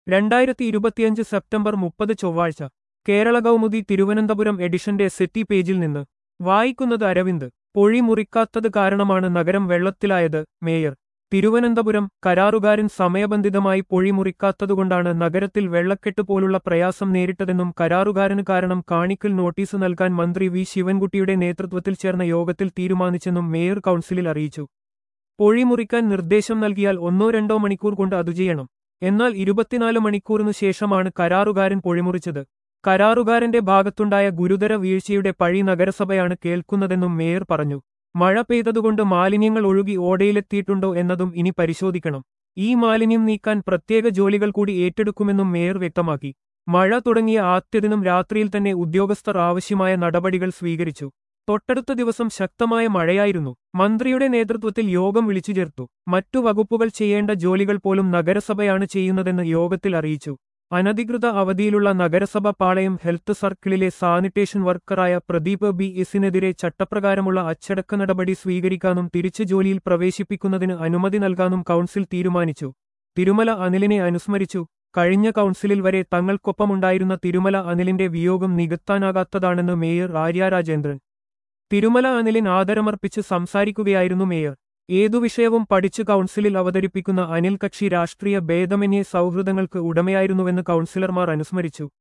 രണ്ടായിരത്തി ഇരുപത്തിയഞ്ച് സെപ്റ്റംബർ മുപ്പത് ചൊവ്വാഴ്ച കേരള കൗമുദി തിരുവനന്തപുരം എഡിഷന്റെ സെറ്റി പേജിൽ നിന്ന് വായിക്കുന്നത് അരവിന്ദ് പൊഴി മുറിക്കാത്തത് കാരണമാണ് നഗരം വെള്ളത്തിലായത് മേയർ തിരുവനന്തപുരം കരാറുകാരൻ സമയബന്ധിതമായി പൊഴി മുറിക്കാത്തതുകൊണ്ടാണ് നഗരത്തിൽ വെള്ളക്കെട്ട് പോലുള്ള പ്രയാസം നേരിട്ടതെന്നും കരാറുകാരന് കാരണം കാണിക്കൽ നോട്ടീസ് നൽകാൻ മന്ത്രി വി ശിവൻകുട്ടിയുടെ നേതൃത്വത്തിൽ ചേർന്ന യോഗത്തിൽ തീരുമാനിച്ചെന്നും മേയർ കൗൺസിലിൽ അറിയിച്ചു പൊഴി മുറിക്കാൻ നിർദ്ദേശം നൽകിയാൽ ഒന്നോ രണ്ടോ മണിക്കൂർ കൊണ്ട് അത് ചെയ്യണം എന്നാൽ ഇരുപത്തിനാല് മണിക്കൂറിനു ശേഷമാണ് കരാറുകാരൻ പൊഴിമുറിച്ചത് കരാറുകാരന്റെ ഭാഗത്തുണ്ടായ ഗുരുതര വീഴ്ചയുടെ പഴി നഗരസഭയാണ് കേൾക്കുന്നതെന്നും മേയർ പറഞ്ഞു മഴ പെയ്തതുകൊണ്ട് മാലിന്യങ്ങൾ ഒഴുകി ഓടയിലെത്തിയിട്ടുണ്ടോ എന്നതും ഇനി പരിശോധിക്കണം ഈ മാലിന്യം നീക്കാൻ പ്രത്യേക ജോലികൾ കൂടി ഏറ്റെടുക്കുമെന്നും മേയർ വ്യക്തമാക്കി മഴ തുടങ്ങിയ ആദ്യദിനം രാത്രിയിൽ തന്നെ ഉദ്യോഗസ്ഥർ ആവശ്യമായ നടപടികൾ സ്വീകരിച്ചു തൊട്ടടുത്ത ദിവസം ശക്തമായ മഴയായിരുന്നു മന്ത്രിയുടെ നേതൃത്വത്തിൽ യോഗം വിളിച്ചു ചേർത്തു മറ്റു വകുപ്പുകൾ ചെയ്യേണ്ട ജോലികൾ പോലും നഗരസഭയാണ് ചെയ്യുന്നതെന്ന് യോഗത്തിൽ അറിയിച്ചു അനധികൃത അവധിയിലുള്ള നഗരസഭ പാളയം ഹെൽത്ത് സർക്കിളിലെ സാനിറ്റേഷൻ വർക്കറായ പ്രദീപ് ബി എസിനെതിരെ ചട്ടപ്രകാരമുള്ള അച്ചടക്ക നടപടി സ്വീകരിക്കാനും തിരിച്ചു ജോലിയിൽ പ്രവേശിപ്പിക്കുന്നതിന് അനുമതി നൽകാനും കൗൺസിൽ തീരുമാനിച്ചു തിരുമല അനിലിനെ അനുസ്മരിച്ചു കഴിഞ്ഞ കൗൺസിലിൽ വരെ തങ്ങൾക്കൊപ്പമുണ്ടായിരുന്ന തിരുമല അനിലിന്റെ വിയോഗം നികത്താനാകാത്തതാണെന്ന് മേയർ ആര്യ രാജേന്ദ്രൻ തിരുമല അനിലിൻ ആദരമർപ്പിച്ച് സംസാരിക്കുകയായിരുന്നു മേയർ ഏതു വിഷയവും പഠിച്ച് കൗൺസിലിൽ അവതരിപ്പിക്കുന്ന അനിൽ കക്ഷി രാഷ്ട്രീയ ഭേദമന്യേ സൗഹൃദങ്ങൾക്ക് ഉടമയായിരുന്നുവെന്ന് കൗൺസിലർമാർ അനുസ്മരിച്ചു